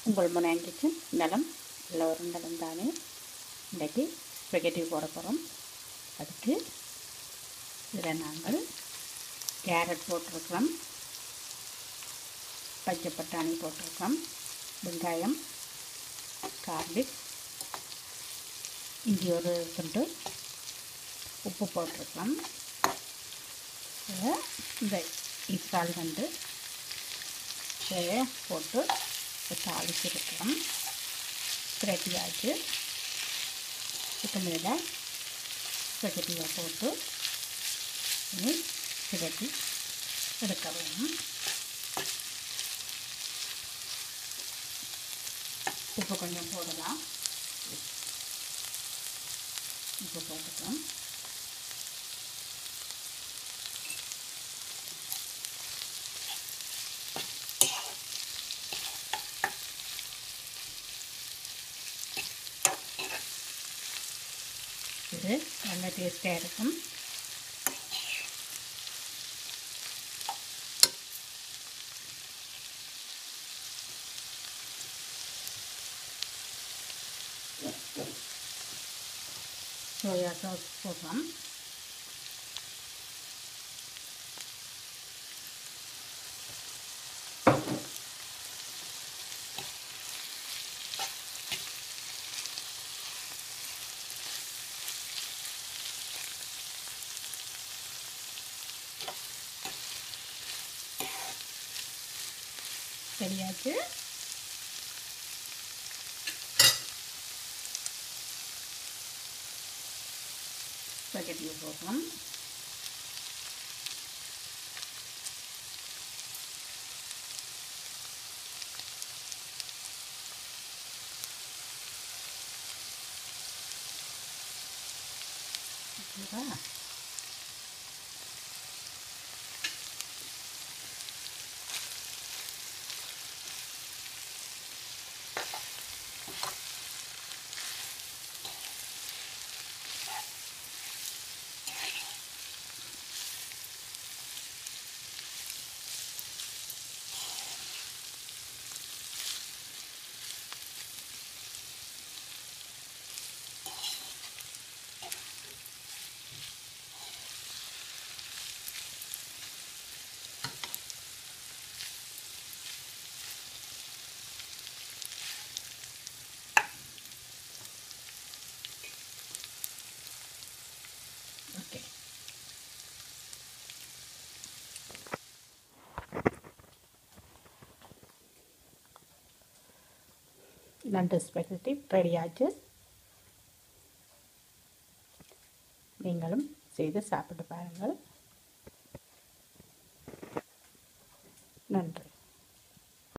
உங்கள் முனையன் கிச்சன் நலம் எல்லோரும் நலம் தானே இன்றைக்கி ஸ்பெகட்டி போட போகிறோம் அதுக்கு இதில் நாங்கள் கேரட் போட்டிருக்கிறோம் பச்சை பட்டாணி போட்டிருக்கிறோம் வெங்காயம் கார்லிக் இஞ்சி ஒரு துண்டு உப்பு போட்டிருக்கோம் இதை இந்த இறால் வந்து இதை போட்டு தாளிச்சிருக்கிறோம் ரெடியாச்சு இப்போ மேலே ஸ்பெகட்டியை போட்டு இனி பிரட்டி எடுக்க வேணும் உப்பு கொஞ்சம் போடலாம் உப்பு போட்டுக்கலாம் இது நல்ல டேஸ்ட்டாக இருக்கும் சோயா சாஸ் போடுறோம் சரியாச்சு ஸ்பெகட்டியை போடுறோம் ஓகேவா ஓகே நண்டு ஸ்பெகட்டி ரெடியாச்சு நீங்களும் செய்து சாப்பிட்டு பாருங்கள் நன்றி